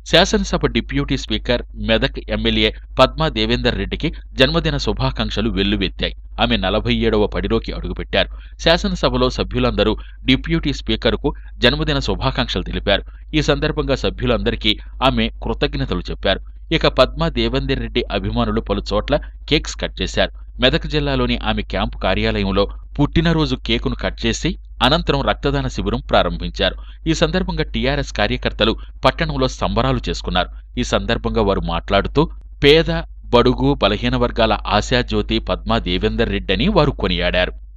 శాసనసభ deputy speaker Medak MLA Padma Devender రెడ్డికి జన్మదిన శుభాకాంక్షలు వెల్లువెత్తాయి ఆమె నలభై ఏడవ పడిలోకి అడుగుపెట్టారు శాసనసభలో సభ్యులందరూ డిప్యూటీ స్పీకర్కు జన్మదిన శుభాకాంక్షలు తెలిపారు ఈ సందర్భంగా సభ్యులందరికీ ఆమె కృతజ్ఞతలు చెప్పారు ఇక పద్మా దేవేందర్ రెడ్డి అభిమానులు పలు చోట్ల కేక్స్ కట్ చేశారు మెదక్ జిల్లాలోని ఆమె క్యాంపు కార్యాలయంలో పుట్టినరోజు కేకును కట్ చేసి అనంతరం రక్తదాన శిబిరం ప్రారంభించారు ఈ సందర్భంగా టీఆర్ఎస్ కార్యకర్తలు పట్టణంలో సంబరాలు చేసుకున్నారు ఈ సందర్భంగా వారు మాట్లాడుతూ పేద బడుగు బలహీన వర్గాల ఆశాజ్యోతి పద్మా దేవేందర్ రెడ్డి అని వారు కొనియాడారు